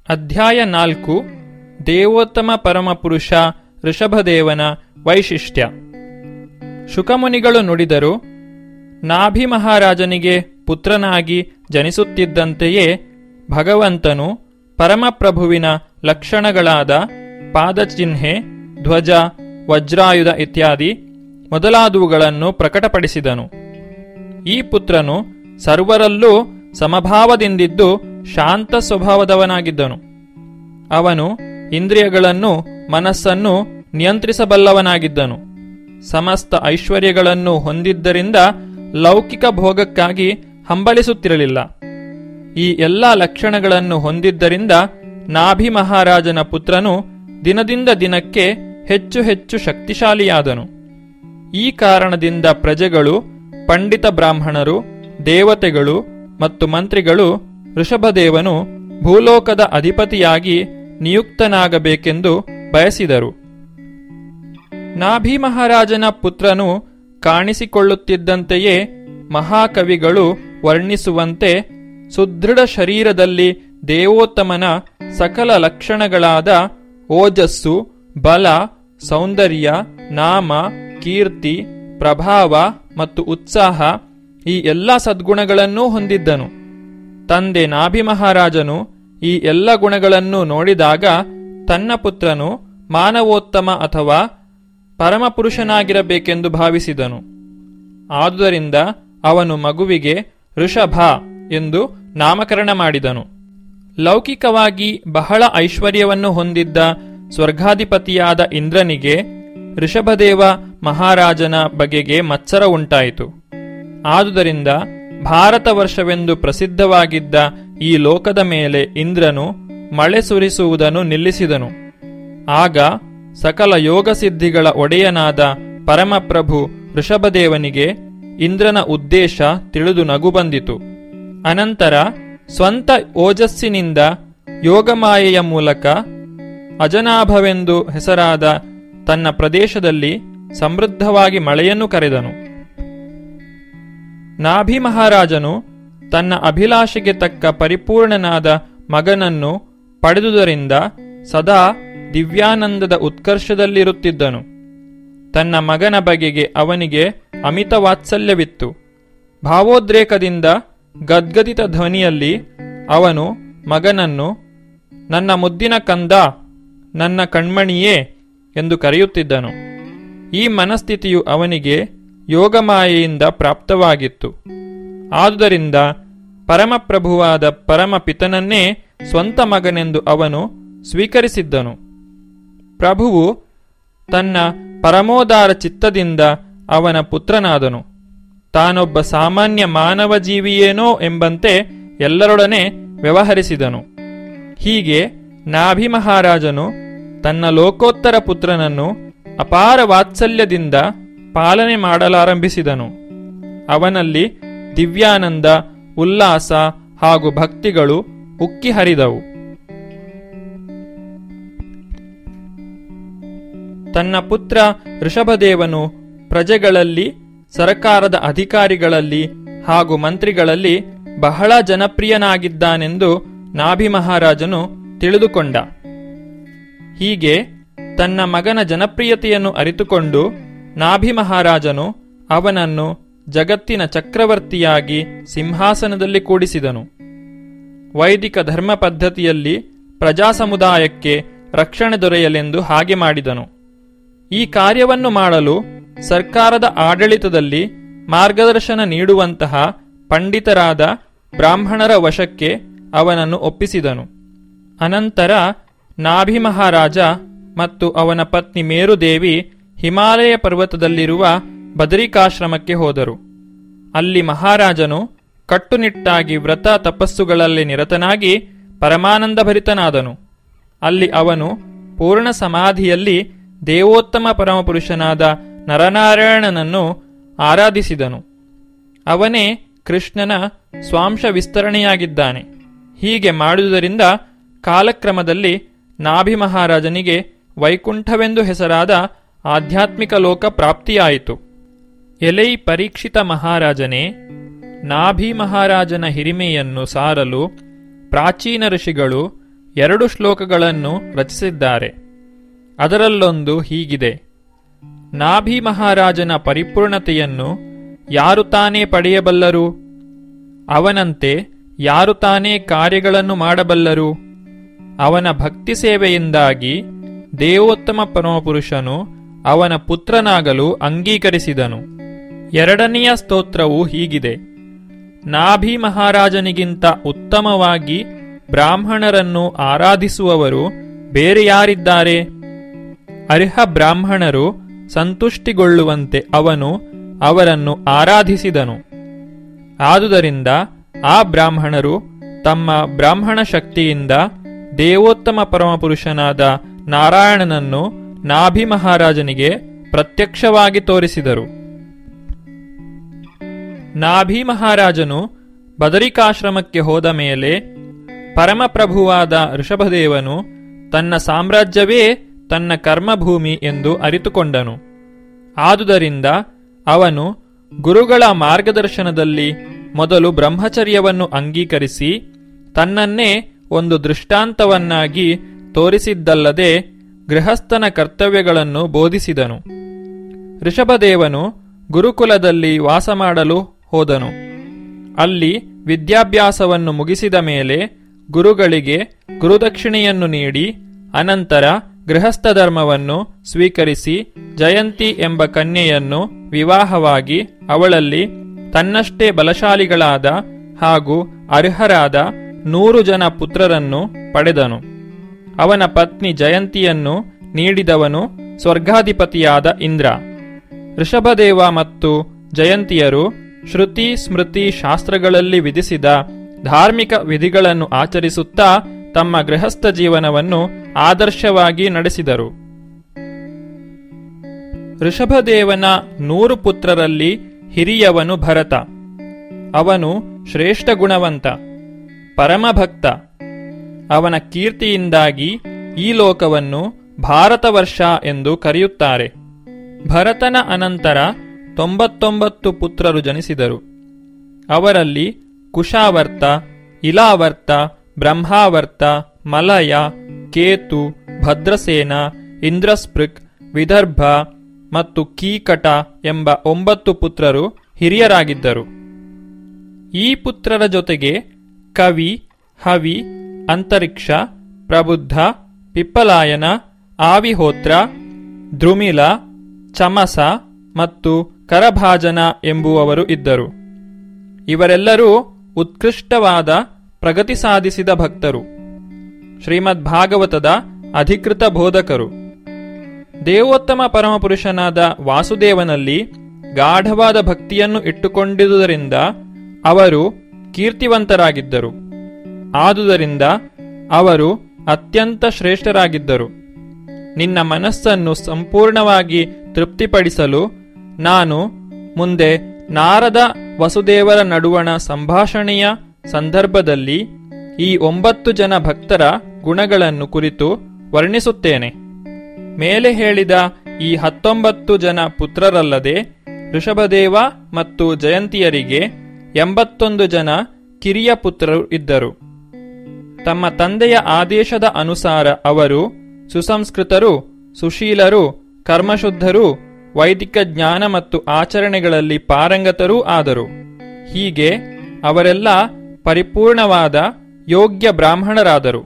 ಅಧ್ಯಾಯ ನಾಲ್ಕು ದೇವೋತ್ತಮ ಪರಮಪುರುಷ ಋಷಭದೇವನ ವೈಶಿಷ್ಟ್ಯ ಶುಕಮುನಿಗಳು ನುಡಿದರು ನಾಭಿ ಮಹಾರಾಜನಿಗೆ ಪುತ್ರನಾಗಿ ಜನಿಸುತ್ತಿದ್ದಂತೆಯೇ ಭಗವಂತನು ಪರಮಪ್ರಭುವಿನ ಲಕ್ಷಣಗಳಾದ ಪಾದಚಿಹ್ನೆ ಧ್ವಜ ವಜ್ರಾಯುಧ ಇತ್ಯಾದಿ ಮೊದಲಾದವುಗಳನ್ನು ಪ್ರಕಟಪಡಿಸಿದನು ಈ ಪುತ್ರನು ಸರ್ವರಲ್ಲೂ ಸಮಭಾವದಿಂದಿದ್ದು ಶಾಂತ ಸ್ವಭಾವದವನಾಗಿದ್ದನು ಅವನು ಇಂದ್ರಿಯಗಳನ್ನು ಮನಸ್ಸನ್ನು ನಿಯಂತ್ರಿಸಬಲ್ಲವನಾಗಿದ್ದನು ಸಮಸ್ತ ಐಶ್ವರ್ಯಗಳನ್ನು ಹೊಂದಿದ್ದರಿಂದ ಲೌಕಿಕ ಭೋಗಕ್ಕಾಗಿ ಹಂಬಲಿಸುತ್ತಿರಲಿಲ್ಲ ಈ ಎಲ್ಲ ಲಕ್ಷಣಗಳನ್ನು ಹೊಂದಿದ್ದರಿಂದ ನಾಭಿ ಮಹಾರಾಜನ ಪುತ್ರನು ದಿನದಿಂದ ದಿನಕ್ಕೆ ಹೆಚ್ಚು ಹೆಚ್ಚು ಶಕ್ತಿಶಾಲಿಯಾದನು ಈ ಕಾರಣದಿಂದ ಪ್ರಜೆಗಳು ಪಂಡಿತ ಬ್ರಾಹ್ಮಣರು ದೇವತೆಗಳು ಮತ್ತು ಮಂತ್ರಿಗಳು ಋಷಭದೇವನು ಭೂಲೋಕದ ಅಧಿಪತಿಯಾಗಿ ನಿಯುಕ್ತನಾಗಬೇಕೆಂದು ಬಯಸಿದರು ನಾಭಿ ಮಹಾರಾಜನ ಪುತ್ರನು ಕಾಣಿಸಿಕೊಳ್ಳುತ್ತಿದ್ದಂತೆಯೇ ಮಹಾಕವಿಗಳು ವರ್ಣಿಸುವಂತೆ ಸುದೃಢ ಶರೀರದಲ್ಲಿ ದೇವೋತ್ತಮನ ಸಕಲ ಲಕ್ಷಣಗಳಾದ ಓಜಸ್ಸು ಬಲ ಸೌಂದರ್ಯ ನಾಮ ಕೀರ್ತಿ ಪ್ರಭಾವ ಮತ್ತು ಉತ್ಸಾಹ ಈ ಎಲ್ಲ ಸದ್ಗುಣಗಳನ್ನೂ ಹೊಂದಿದ್ದನು ತಂದೆ ನಾಭಿ ಮಹಾರಾಜನು ಈ ಎಲ್ಲ ಗುಣಗಳನ್ನು ನೋಡಿದಾಗ ತನ್ನ ಪುತ್ರನು ಮಾನವೋತ್ತಮ ಅಥವಾ ಪರಮಪುರುಷನಾಗಿರಬೇಕೆಂದು ಭಾವಿಸಿದನು ಆದುದರಿಂದ ಅವನು ಮಗುವಿಗೆ ಋಷಭ ಎಂದು ನಾಮಕರಣ ಮಾಡಿದನು ಲೌಕಿಕವಾಗಿ ಬಹಳ ಐಶ್ವರ್ಯವನ್ನು ಹೊಂದಿದ್ದ ಸ್ವರ್ಗಾಧಿಪತಿಯಾದ ಇಂದ್ರನಿಗೆ ಋಷಭದೇವ ಮಹಾರಾಜನ ಬಗೆಗೆ ಮತ್ಸರ ಉಂಟಾಯಿತು ಆದುದರಿಂದ ಭಾರತ ವರ್ಷವೆಂದು ಪ್ರಸಿದ್ಧವಾಗಿದ್ದ ಈ ಲೋಕದ ಮೇಲೆ ಇಂದ್ರನು ಮಳೆ ಸುರಿಸುವುದನ್ನು ನಿಲ್ಲಿಸಿದನು ಆಗ ಸಕಲ ಯೋಗಸಿದ್ಧಿಗಳ ಒಡೆಯನಾದ ಪರಮಪ್ರಭು ಋಷಭದೇವನಿಗೆ ಇಂದ್ರನ ಉದ್ದೇಶ ತಿಳಿದು ನಗು ಬಂದಿತು ಅನಂತರ ಸ್ವಂತ ಓಜಸ್ಸಿನಿಂದ ಯೋಗಮಾಯೆಯ ಮೂಲಕ ಅಜನಾಭವೆಂದು ಹೆಸರಾದ ತನ್ನ ಪ್ರದೇಶದಲ್ಲಿ ಸಮೃದ್ಧವಾಗಿ ಮಳೆಯನ್ನು ಕರೆದನು ನಾಭಿ ಮಹಾರಾಜನು ತನ್ನ ಅಭಿಲಾಷೆಗೆ ತಕ್ಕ ಪರಿಪೂರ್ಣನಾದ ಮಗನನ್ನು ಪಡೆದುದರಿಂದ ಸದಾ ದಿವ್ಯಾನಂದದ ಉತ್ಕರ್ಷದಲ್ಲಿರುತ್ತಿದ್ದನು ತನ್ನ ಮಗನ ಬಗೆಗೆ ಅವನಿಗೆ ಅಮಿತ ವಾತ್ಸಲ್ಯವಿತ್ತು ಭಾವೋದ್ರೇಕದಿಂದ ಗದ್ಗದಿತ ಧ್ವನಿಯಲ್ಲಿ ಅವನು ಮಗನನ್ನು ನನ್ನ ಮುದ್ದಿನ ಕಂದ ನನ್ನ ಕಣ್ಮಣಿಯೇ ಎಂದು ಕರೆಯುತ್ತಿದ್ದನು ಈ ಮನಸ್ಥಿತಿಯು ಅವನಿಗೆ ಯೋಗಮಾಯೆಯಿಂದ ಪ್ರಾಪ್ತವಾಗಿತ್ತು ಆದುದರಿಂದ ಪರಮಪ್ರಭುವಾದ ಪರಮಪಿತನನ್ನೇ ಸ್ವಂತ ಮಗನೆಂದು ಅವನು ಸ್ವೀಕರಿಸಿದ್ದನು ಪ್ರಭುವು ತನ್ನ ಪರಮೋದಾರ ಚಿತ್ತದಿಂದ ಅವನ ಪುತ್ರನಾದನು ತಾನೊಬ್ಬ ಸಾಮಾನ್ಯ ಮಾನವ ಜೀವಿಯೇನೋ ಎಂಬಂತೆ ಎಲ್ಲರೊಡನೆ ವ್ಯವಹರಿಸಿದನು ಹೀಗೆ ನಾಭಿ ಮಹಾರಾಜನು ತನ್ನ ಲೋಕೋತ್ತರ ಪುತ್ರನನ್ನು ಅಪಾರ ವಾತ್ಸಲ್ಯದಿಂದ ಪಾಲನೆ ಮಾಡಲಾರಂಭಿಸಿದನು ಅವನಲ್ಲಿ ದಿವ್ಯಾನಂದ ಉಲ್ಲಾಸ ಹಾಗೂ ಭಕ್ತಿಗಳು ಉಕ್ಕಿ ಹರಿದವು ತನ್ನ ಪುತ್ರ ಋಷಭದೇವನು ಪ್ರಜೆಗಳಲ್ಲಿ ಸರಕಾರದ ಅಧಿಕಾರಿಗಳಲ್ಲಿ ಹಾಗೂ ಮಂತ್ರಿಗಳಲ್ಲಿ ಬಹಳ ಜನಪ್ರಿಯನಾಗಿದ್ದಾನೆಂದು ನಾಭಿ ಮಹಾರಾಜನು ತಿಳಿದುಕೊಂಡ ಹೀಗೆ ತನ್ನ ಮಗನ ಜನಪ್ರಿಯತೆಯನ್ನು ಅರಿತುಕೊಂಡು ನಾಭಿ ಮಹಾರಾಜನು ಅವನನ್ನು ಜಗತ್ತಿನ ಚಕ್ರವರ್ತಿಯಾಗಿ ಸಿಂಹಾಸನದಲ್ಲಿ ಕೂಡಿಸಿದನು ವೈದಿಕ ಧರ್ಮ ಪದ್ಧತಿಯಲ್ಲಿ ಪ್ರಜಾ ಸಮುದಾಯಕ್ಕೆ ರಕ್ಷಣೆ ದೊರೆಯಲೆಂದು ಹಾಗೆ ಮಾಡಿದನು ಈ ಕಾರ್ಯವನ್ನು ಮಾಡಲು ಸರ್ಕಾರದ ಆಡಳಿತದಲ್ಲಿ ಮಾರ್ಗದರ್ಶನ ನೀಡುವಂತಹ ಪಂಡಿತರಾದ ಬ್ರಾಹ್ಮಣರ ವಶಕ್ಕೆ ಅವನನ್ನು ಒಪ್ಪಿಸಿದನು ಅನಂತರ ನಾಭಿ ಮಹಾರಾಜ ಮತ್ತು ಅವನ ಪತ್ನಿ ಮೇರುದೇವಿ ಹಿಮಾಲಯ ಪರ್ವತದಲ್ಲಿರುವ ಬದರಿಕಾಶ್ರಮಕ್ಕೆ ಹೋದರು ಅಲ್ಲಿ ಮಹಾರಾಜನು ಕಟ್ಟುನಿಟ್ಟಾಗಿ ವ್ರತ ತಪಸ್ಸುಗಳಲ್ಲಿ ನಿರತನಾಗಿ ಪರಮಾನಂದಭರಿತನಾದನು ಅಲ್ಲಿ ಅವನು ಪೂರ್ಣ ಸಮಾಧಿಯಲ್ಲಿ ದೇವೋತ್ತಮ ಪರಮಪುರುಷನಾದ ನರನಾರಾಯಣನನ್ನು ಆರಾಧಿಸಿದನು ಅವನೇ ಕೃಷ್ಣನ ಸ್ವಾಂಶ ವಿಸ್ತರಣೆಯಾಗಿದ್ದಾನೆ ಹೀಗೆ ಮಾಡುವುದರಿಂದ ಕಾಲಕ್ರಮದಲ್ಲಿ ನಾಭಿ ಮಹಾರಾಜನಿಗೆ ವೈಕುಂಠವೆಂದು ಹೆಸರಾದ ಆಧ್ಯಾತ್ಮಿಕ ಲೋಕ ಪ್ರಾಪ್ತಿಯಾಯಿತು ಎಲೈ ಪರೀಕ್ಷಿತ ಮಹಾರಾಜನೇ ನಾಭಿ ಮಹಾರಾಜನ ಹಿರಿಮೆಯನ್ನು ಸಾರಲು ಪ್ರಾಚೀನ ಋಷಿಗಳು ಎರಡು ಶ್ಲೋಕಗಳನ್ನು ರಚಿಸಿದ್ದಾರೆ ಅದರಲ್ಲೊಂದು ಹೀಗಿದೆ ನಾಭಿ ಮಹಾರಾಜನ ಪರಿಪೂರ್ಣತೆಯನ್ನು ಯಾರು ತಾನೇ ಪಡೆಯಬಲ್ಲರು ಅವನಂತೆ ಯಾರು ತಾನೇ ಕಾರ್ಯಗಳನ್ನು ಮಾಡಬಲ್ಲರು ಅವನ ಭಕ್ತಿ ಸೇವೆಯಿಂದಾಗಿ ದೇವೋತ್ತಮ ಪರಮಪುರುಷನು ಅವನ ಪುತ್ರನಾಗಲು ಅಂಗೀಕರಿಸಿದನು ಎರಡನೆಯ ಸ್ತೋತ್ರವು ಹೀಗಿದೆ ನಾಭಿ ಮಹಾರಾಜನಿಗಿಂತ ಉತ್ತಮವಾಗಿ ಬ್ರಾಹ್ಮಣರನ್ನು ಆರಾಧಿಸುವವರು ಬೇರೆ ಯಾರಿದ್ದಾರೆ ಅರ್ಹ ಬ್ರಾಹ್ಮಣರು ಸಂತುಷ್ಟಿಗೊಳ್ಳುವಂತೆ ಅವನು ಅವರನ್ನು ಆರಾಧಿಸಿದನು ಆದುದರಿಂದ ಆ ಬ್ರಾಹ್ಮಣರು ತಮ್ಮ ಬ್ರಾಹ್ಮಣ ಶಕ್ತಿಯಿಂದ ದೇವೋತ್ತಮ ಪರಮಪುರುಷನಾದ ನಾರಾಯಣನನ್ನು ನಾಭಿ ಮಹಾರಾಜನಿಗೆ ಪ್ರತ್ಯಕ್ಷವಾಗಿ ತೋರಿಸಿದರು ನಾಭಿ ಮಹಾರಾಜನು ಬದರಿಕಾಶ್ರಮಕ್ಕೆ ಹೋದ ಮೇಲೆ ಪರಮಪ್ರಭುವಾದ ಋಷಭದೇವನು ತನ್ನ ಸಾಮ್ರಾಜ್ಯವೇ ತನ್ನ ಕರ್ಮಭೂಮಿ ಎಂದು ಅರಿತುಕೊಂಡನು ಆದುದರಿಂದ ಅವನು ಗುರುಗಳ ಮಾರ್ಗದರ್ಶನದಲ್ಲಿ ಮೊದಲು ಬ್ರಹ್ಮಚರ್ಯವನ್ನು ಅಂಗೀಕರಿಸಿ ತನ್ನನ್ನೇ ಒಂದು ದೃಷ್ಟಾಂತವನ್ನಾಗಿ ತೋರಿಸಿದ್ದಲ್ಲದೆ ಗೃಹಸ್ಥನ ಕರ್ತವ್ಯಗಳನ್ನು ಬೋಧಿಸಿದನು ಋಷಭದೇವನು ಗುರುಕುಲದಲ್ಲಿ ವಾಸ ಮಾಡಲು ಹೋದನು ಅಲ್ಲಿ ವಿದ್ಯಾಭ್ಯಾಸವನ್ನು ಮುಗಿಸಿದ ಮೇಲೆ ಗುರುಗಳಿಗೆ ಗುರುದಕ್ಷಿಣೆಯನ್ನು ನೀಡಿ ಅನಂತರ ಗೃಹಸ್ಥ ಧರ್ಮವನ್ನು ಸ್ವೀಕರಿಸಿ ಜಯಂತಿ ಎಂಬ ಕನ್ಯೆಯನ್ನು ವಿವಾಹವಾಗಿ ಅವಳಲ್ಲಿ ತನ್ನಷ್ಟೇ ಬಲಶಾಲಿಗಳಾದ ಹಾಗೂ ಅರ್ಹರಾದ ನೂರು ಜನ ಪುತ್ರರನ್ನು ಪಡೆದನು ಅವನ ಪತ್ನಿ ಜಯಂತಿಯನ್ನು ನೀಡಿದವನು ಸ್ವರ್ಗಾಧಿಪತಿಯಾದ ಇಂದ್ರ ಋಷಭದೇವ ಮತ್ತು ಜಯಂತಿಯರು ಶ್ರುತಿ ಸ್ಮೃತಿ ಶಾಸ್ತ್ರಗಳಲ್ಲಿ ವಿಧಿಸಿದ ಧಾರ್ಮಿಕ ವಿಧಿಗಳನ್ನು ಆಚರಿಸುತ್ತಾ ತಮ್ಮ ಗೃಹಸ್ಥ ಜೀವನವನ್ನು ಆದರ್ಶವಾಗಿ ನಡೆಸಿದರು ಋಷಭದೇವನ ನೂರು ಪುತ್ರರಲ್ಲಿ ಹಿರಿಯವನು ಭರತ ಅವನು ಶ್ರೇಷ್ಠ ಗುಣವಂತ ಪರಮಭಕ್ತ ಅವನ ಕೀರ್ತಿಯಿಂದಾಗಿ ಈ ಲೋಕವನ್ನು ಭಾರತವರ್ಷ ಎಂದು ಕರೆಯುತ್ತಾರೆ ಭರತನ ಅನಂತರ ತೊಂಬತ್ತೊಂಬತ್ತು ಪುತ್ರರು ಜನಿಸಿದರು ಅವರಲ್ಲಿ ಕುಶಾವರ್ತ ಇಲಾವರ್ತ ಬ್ರಹ್ಮಾವರ್ತ ಮಲಯ ಕೇತು ಭದ್ರಸೇನ ಇಂದ್ರಸ್ಪೃಕ್ ವಿದರ್ಭ ಮತ್ತು ಕೀಕಟ ಎಂಬ ಒಂಬತ್ತು ಪುತ್ರರು ಹಿರಿಯರಾಗಿದ್ದರು ಈ ಪುತ್ರರ ಜೊತೆಗೆ ಕವಿ ಹವಿ ಅಂತರಿಕ್ಷ ಪ್ರಬುದ್ಧ ಪಿಪ್ಪಲಾಯನ ಆವಿಹೋತ್ರ ದ್ರುಮಿಲ ಚಮಸ ಮತ್ತು ಕರಭಾಜನ ಎಂಬುವವರು ಇದ್ದರು ಇವರೆಲ್ಲರೂ ಉತ್ಕೃಷ್ಟವಾದ ಪ್ರಗತಿ ಸಾಧಿಸಿದ ಭಕ್ತರು ಶ್ರೀಮದ್ ಭಾಗವತದ ಅಧಿಕೃತ ಬೋಧಕರು ದೇವೋತ್ತಮ ಪರಮಪುರುಷನಾದ ವಾಸುದೇವನಲ್ಲಿ ಗಾಢವಾದ ಭಕ್ತಿಯನ್ನು ಇಟ್ಟುಕೊಂಡಿರುವುದರಿಂದ ಅವರು ಕೀರ್ತಿವಂತರಾಗಿದ್ದರು ಆದುದರಿಂದ ಅವರು ಅತ್ಯಂತ ಶ್ರೇಷ್ಠರಾಗಿದ್ದರು ನಿನ್ನ ಮನಸ್ಸನ್ನು ಸಂಪೂರ್ಣವಾಗಿ ತೃಪ್ತಿಪಡಿಸಲು ನಾನು ಮುಂದೆ ನಾರದ ವಸುದೇವರ ನಡುವಣ ಸಂಭಾಷಣೆಯ ಸಂದರ್ಭದಲ್ಲಿ ಈ ಒಂಬತ್ತು ಜನ ಭಕ್ತರ ಗುಣಗಳನ್ನು ಕುರಿತು ವರ್ಣಿಸುತ್ತೇನೆ ಮೇಲೆ ಹೇಳಿದ ಈ ಹತ್ತೊಂಬತ್ತು ಜನ ಪುತ್ರರಲ್ಲದೆ ಋಷಭದೇವ ಮತ್ತು ಜಯಂತಿಯರಿಗೆ ಎಂಬತ್ತೊಂದು ಜನ ಕಿರಿಯ ಪುತ್ರರು ಇದ್ದರು ತಮ್ಮ ತಂದೆಯ ಆದೇಶದ ಅನುಸಾರ ಅವರು ಸುಸಂಸ್ಕೃತರು ಸುಶೀಲರು ಕರ್ಮಶುದ್ಧರು ವೈದಿಕ ಜ್ಞಾನ ಮತ್ತು ಆಚರಣೆಗಳಲ್ಲಿ ಪಾರಂಗತರೂ ಆದರು ಹೀಗೆ ಅವರೆಲ್ಲ ಪರಿಪೂರ್ಣವಾದ ಯೋಗ್ಯ ಬ್ರಾಹ್ಮಣರಾದರು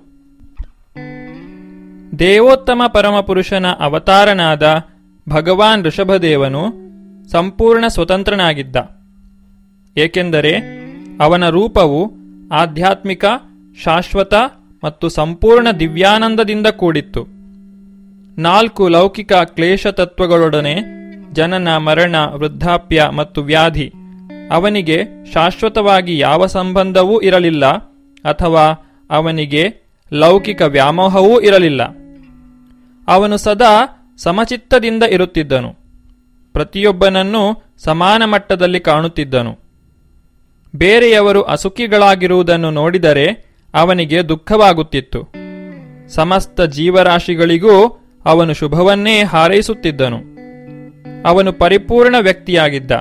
ದೇವೋತ್ತಮ ಪರಮಪುರುಷನ ಅವತಾರನಾದ ಭಗವಾನ್ ಋಷಭದೇವನು ಸಂಪೂರ್ಣ ಸ್ವತಂತ್ರನಾಗಿದ್ದ ಏಕೆಂದರೆ ಅವನ ರೂಪವು ಆಧ್ಯಾತ್ಮಿಕ ಶಾಶ್ವತ ಮತ್ತು ಸಂಪೂರ್ಣ ದಿವ್ಯಾನಂದದಿಂದ ಕೂಡಿತ್ತು ನಾಲ್ಕು ಲೌಕಿಕ ಕ್ಲೇಶ ತತ್ವಗಳೊಡನೆ ಜನನ ಮರಣ ವೃದ್ಧಾಪ್ಯ ಮತ್ತು ವ್ಯಾಧಿ ಅವನಿಗೆ ಶಾಶ್ವತವಾಗಿ ಯಾವ ಸಂಬಂಧವೂ ಇರಲಿಲ್ಲ ಅಥವಾ ಅವನಿಗೆ ಲೌಕಿಕ ವ್ಯಾಮೋಹವೂ ಇರಲಿಲ್ಲ ಅವನು ಸದಾ ಸಮಚಿತ್ತದಿಂದ ಇರುತ್ತಿದ್ದನು ಪ್ರತಿಯೊಬ್ಬನನ್ನೂ ಸಮಾನ ಮಟ್ಟದಲ್ಲಿ ಕಾಣುತ್ತಿದ್ದನು ಬೇರೆಯವರು ಅಸುಖಿಗಳಾಗಿರುವುದನ್ನು ನೋಡಿದರೆ ಅವನಿಗೆ ದುಃಖವಾಗುತ್ತಿತ್ತು ಸಮಸ್ತ ಜೀವರಾಶಿಗಳಿಗೂ ಅವನು ಶುಭವನ್ನೇ ಹಾರೈಸುತ್ತಿದ್ದನು ಅವನು ಪರಿಪೂರ್ಣ ವ್ಯಕ್ತಿಯಾಗಿದ್ದ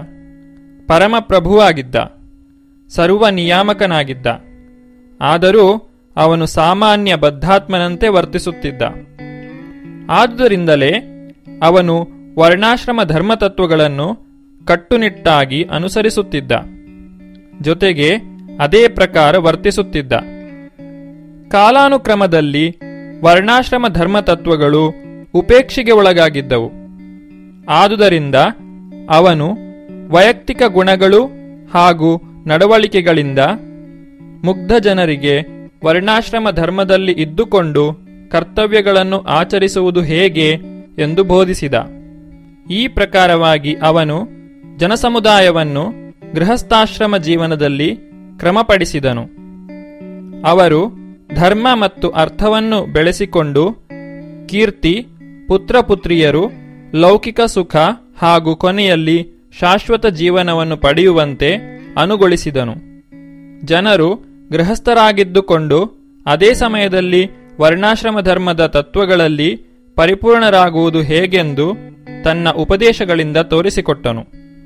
ಪರಮಪ್ರಭುವಾಗಿದ್ದ ಸರ್ವ ನಿಯಾಮಕನಾಗಿದ್ದ ಆದರೂ ಅವನು ಸಾಮಾನ್ಯ ಬದ್ಧಾತ್ಮನಂತೆ ವರ್ತಿಸುತ್ತಿದ್ದ ಆದುದರಿಂದಲೇ ಅವನು ವರ್ಣಾಶ್ರಮ ಧರ್ಮತತ್ವಗಳನ್ನು ಕಟ್ಟುನಿಟ್ಟಾಗಿ ಅನುಸರಿಸುತ್ತಿದ್ದ ಜೊತೆಗೆ ಅದೇ ಪ್ರಕಾರ ವರ್ತಿಸುತ್ತಿದ್ದ ಕಾಲಾನುಕ್ರಮದಲ್ಲಿ ವರ್ಣಾಶ್ರಮ ಧರ್ಮತತ್ವಗಳು ಉಪೇಕ್ಷೆಗೆ ಒಳಗಾಗಿದ್ದವು ಆದುದರಿಂದ ಅವನು ವೈಯಕ್ತಿಕ ಗುಣಗಳು ಹಾಗೂ ನಡವಳಿಕೆಗಳಿಂದ ಮುಗ್ಧ ಜನರಿಗೆ ವರ್ಣಾಶ್ರಮ ಧರ್ಮದಲ್ಲಿ ಇದ್ದುಕೊಂಡು ಕರ್ತವ್ಯಗಳನ್ನು ಆಚರಿಸುವುದು ಹೇಗೆ ಎಂದು ಬೋಧಿಸಿದ ಈ ಪ್ರಕಾರವಾಗಿ ಅವನು ಜನಸಮುದಾಯವನ್ನು ಗೃಹಸ್ಥಾಶ್ರಮ ಜೀವನದಲ್ಲಿ ಕ್ರಮಪಡಿಸಿದನು ಅವರು ಧರ್ಮ ಮತ್ತು ಅರ್ಥವನ್ನು ಬೆಳೆಸಿಕೊಂಡು ಕೀರ್ತಿ ಪುತ್ರಪುತ್ರಿಯರು ಲೌಕಿಕ ಸುಖ ಹಾಗೂ ಕೊನೆಯಲ್ಲಿ ಶಾಶ್ವತ ಜೀವನವನ್ನು ಪಡೆಯುವಂತೆ ಅನುಗೊಳಿಸಿದನು ಜನರು ಗೃಹಸ್ಥರಾಗಿದ್ದುಕೊಂಡು ಅದೇ ಸಮಯದಲ್ಲಿ ವರ್ಣಾಶ್ರಮ ಧರ್ಮದ ತತ್ವಗಳಲ್ಲಿ ಪರಿಪೂರ್ಣರಾಗುವುದು ಹೇಗೆಂದು ತನ್ನ ಉಪದೇಶಗಳಿಂದ ತೋರಿಸಿಕೊಟ್ಟನು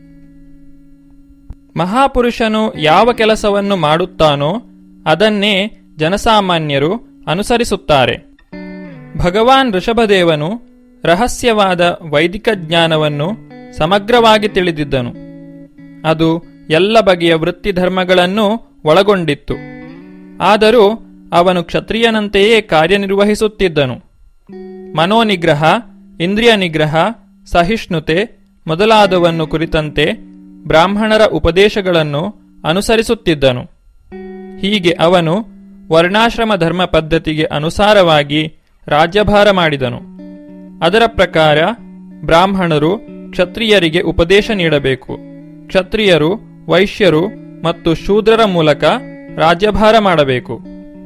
ಮಹಾಪುರುಷನು ಯಾವ ಕೆಲಸವನ್ನು ಮಾಡುತ್ತಾನೋ ಅದನ್ನೇ ಜನಸಾಮಾನ್ಯರು ಅನುಸರಿಸುತ್ತಾರೆ ಭಗವಾನ್ ಋಷಭದೇವನು ರಹಸ್ಯವಾದ ವೈದಿಕ ಜ್ಞಾನವನ್ನು ಸಮಗ್ರವಾಗಿ ತಿಳಿದಿದ್ದನು ಅದು ಎಲ್ಲ ಬಗೆಯ ವೃತ್ತಿ ಧರ್ಮಗಳನ್ನು ಒಳಗೊಂಡಿತ್ತು ಆದರೂ ಅವನು ಕ್ಷತ್ರಿಯನಂತೆಯೇ ಕಾರ್ಯನಿರ್ವಹಿಸುತ್ತಿದ್ದನು ಮನೋನಿಗ್ರಹ ಇಂದ್ರಿಯ ನಿಗ್ರಹ ಸಹಿಷ್ಣುತೆ ಮೊದಲಾದವನ್ನು ಕುರಿತಂತೆ ಬ್ರಾಹ್ಮಣರ ಉಪದೇಶಗಳನ್ನು ಅನುಸರಿಸುತ್ತಿದ್ದನು ಹೀಗೆ ಅವನು ವರ್ಣಾಶ್ರಮ ಧರ್ಮ ಪದ್ಧತಿಗೆ ಅನುಸಾರವಾಗಿ ರಾಜ್ಯಭಾರ ಮಾಡಿದನು ಅದರ ಪ್ರಕಾರ ಬ್ರಾಹ್ಮಣರು ಕ್ಷತ್ರಿಯರಿಗೆ ಉಪದೇಶ ನೀಡಬೇಕು ಕ್ಷತ್ರಿಯರು ವೈಶ್ಯರು ಮತ್ತು ಶೂದ್ರರ ಮೂಲಕ ರಾಜ್ಯಭಾರ ಮಾಡಬೇಕು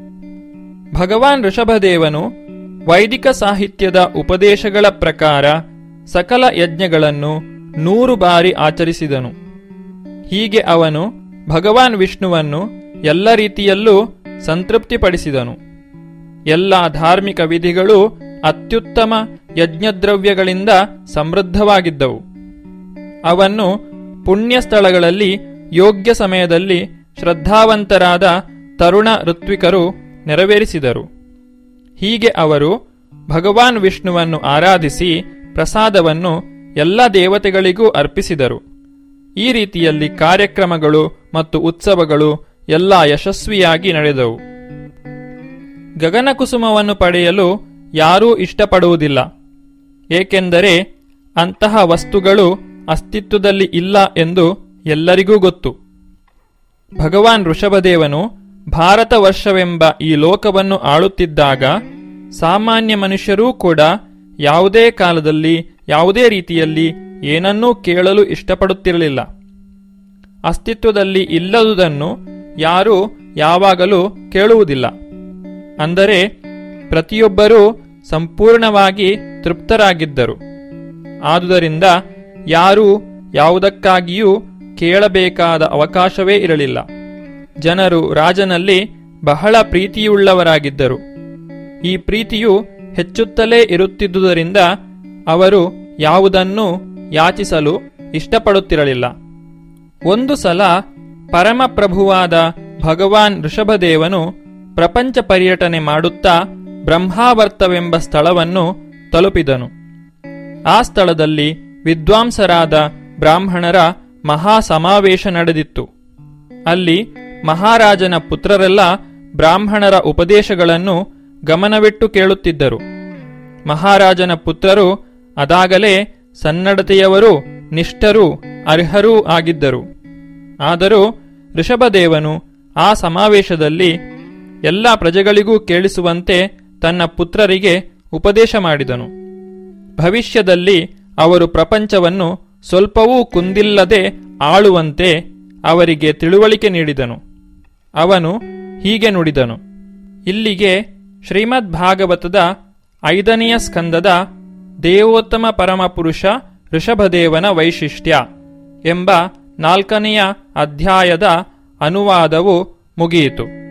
ಭಗವಾನ್ ಋಷಭದೇವನು ವೈದಿಕ ಸಾಹಿತ್ಯದ ಉಪದೇಶಗಳ ಪ್ರಕಾರ ಸಕಲ ಯಜ್ಞಗಳನ್ನು ನೂರು ಬಾರಿ ಆಚರಿಸಿದನು ಹೀಗೆ ಅವನು ಭಗವಾನ್ ವಿಷ್ಣುವನ್ನು ಎಲ್ಲ ರೀತಿಯಲ್ಲೂ ಸಂತೃಪ್ತಿಪಡಿಸಿದನು ಎಲ್ಲ ಧಾರ್ಮಿಕ ವಿಧಿಗಳು ಅತ್ಯುತ್ತಮ ಯಜ್ಞದ್ರವ್ಯಗಳಿಂದ ಸಮೃದ್ಧವಾಗಿದ್ದವು ಅವನ್ನು ಪುಣ್ಯ ಸ್ಥಳಗಳಲ್ಲಿ ಯೋಗ್ಯ ಸಮಯದಲ್ಲಿ ಶ್ರದ್ಧಾವಂತರಾದ ತರುಣ ಋತ್ವಿಕರು ನೆರವೇರಿಸಿದರು ಹೀಗೆ ಅವರು ಭಗವಾನ್ ವಿಷ್ಣುವನ್ನು ಆರಾಧಿಸಿ ಪ್ರಸಾದವನ್ನು ಎಲ್ಲ ದೇವತೆಗಳಿಗೂ ಅರ್ಪಿಸಿದರು ಈ ರೀತಿಯಲ್ಲಿ ಕಾರ್ಯಕ್ರಮಗಳು ಮತ್ತು ಉತ್ಸವಗಳು ಎಲ್ಲ ಯಶಸ್ವಿಯಾಗಿ ನಡೆದವು ಗಗನಕುಸುಮವನ್ನು ಪಡೆಯಲು ಯಾರೂ ಇಷ್ಟಪಡುವುದಿಲ್ಲ ಏಕೆಂದರೆ ಅಂತಹ ವಸ್ತುಗಳು ಅಸ್ತಿತ್ವದಲ್ಲಿ ಇಲ್ಲ ಎಂದು ಎಲ್ಲರಿಗೂ ಗೊತ್ತು ಭಗವಾನ್ ಋಷಭದೇವನು ಭಾರತ ವರ್ಷವೆಂಬ ಈ ಲೋಕವನ್ನು ಆಳುತ್ತಿದ್ದಾಗ ಸಾಮಾನ್ಯ ಮನುಷ್ಯರೂ ಕೂಡ ಯಾವುದೇ ಕಾಲದಲ್ಲಿ ಯಾವುದೇ ರೀತಿಯಲ್ಲಿ ಏನನ್ನೂ ಕೇಳಲು ಇಷ್ಟಪಡುತ್ತಿರಲಿಲ್ಲ ಅಸ್ತಿತ್ವದಲ್ಲಿ ಇಲ್ಲದುದನ್ನು ಯಾರೂ ಯಾವಾಗಲೂ ಕೇಳುವುದಿಲ್ಲ ಅಂದರೆ ಪ್ರತಿಯೊಬ್ಬರೂ ಸಂಪೂರ್ಣವಾಗಿ ತೃಪ್ತರಾಗಿದ್ದರು ಆದುದರಿಂದ ಯಾರೂ ಯಾವುದಕ್ಕಾಗಿಯೂ ಕೇಳಬೇಕಾದ ಅವಕಾಶವೇ ಇರಲಿಲ್ಲ ಜನರು ರಾಜನಲ್ಲಿ ಬಹಳ ಪ್ರೀತಿಯುಳ್ಳವರಾಗಿದ್ದರು ಈ ಪ್ರೀತಿಯು ಹೆಚ್ಚುತ್ತಲೇ ಇರುತ್ತಿದ್ದುದರಿಂದ ಅವರು ಯಾವುದನ್ನೂ ಯಾಚಿಸಲು ಇಷ್ಟಪಡುತ್ತಿರಲಿಲ್ಲ ಒಂದು ಸಲ ಪರಮಪ್ರಭುವಾದ ಭಗವಾನ್ ಋಷಭದೇವನು ಪ್ರಪಂಚ ಪರ್ಯಟನೆ ಮಾಡುತ್ತಾ ಬ್ರಹ್ಮಾವರ್ತವೆಂಬ ಸ್ಥಳವನ್ನು ತಲುಪಿದನು ಆ ಸ್ಥಳದಲ್ಲಿ ವಿದ್ವಾಂಸರಾದ ಬ್ರಾಹ್ಮಣರ ಮಹಾ ಸಮಾವೇಶ ನಡೆದಿತ್ತು ಅಲ್ಲಿ ಮಹಾರಾಜನ ಪುತ್ರರೆಲ್ಲ ಬ್ರಾಹ್ಮಣರ ಉಪದೇಶಗಳನ್ನು ಗಮನವಿಟ್ಟು ಕೇಳುತ್ತಿದ್ದರು ಮಹಾರಾಜನ ಪುತ್ರರು ಅದಾಗಲೇ ಸನ್ನಡತೆಯವರೂ ನಿಷ್ಠರೂ ಅರ್ಹರೂ ಆಗಿದ್ದರು ಆದರೂ ಋಷಭದೇವನು ಆ ಸಮಾವೇಶದಲ್ಲಿ ಎಲ್ಲ ಪ್ರಜೆಗಳಿಗೂ ಕೇಳಿಸುವಂತೆ ತನ್ನ ಪುತ್ರರಿಗೆ ಉಪದೇಶ ಮಾಡಿದನು ಭವಿಷ್ಯದಲ್ಲಿ ಅವರು ಪ್ರಪಂಚವನ್ನು ಸ್ವಲ್ಪವೂ ಕುಂದಿಲ್ಲದೆ ಆಳುವಂತೆ ಅವರಿಗೆ ತಿಳುವಳಿಕೆ ನೀಡಿದನು ಅವನು ಹೀಗೆ ನುಡಿದನು ಇಲ್ಲಿಗೆ ಶ್ರೀಮದ್ ಭಾಗವತದ ಐದನೆಯ ಸ್ಕಂದದ ದೇವೋತ್ತಮ ಪರಮಪುರುಷ ಋಷಭದೇವನ ವೈಶಿಷ್ಟ್ಯ ಎಂಬ ನಾಲ್ಕನೆಯ ಅಧ್ಯಾಯದ ಅನುವಾದವು ಮುಗಿಯಿತು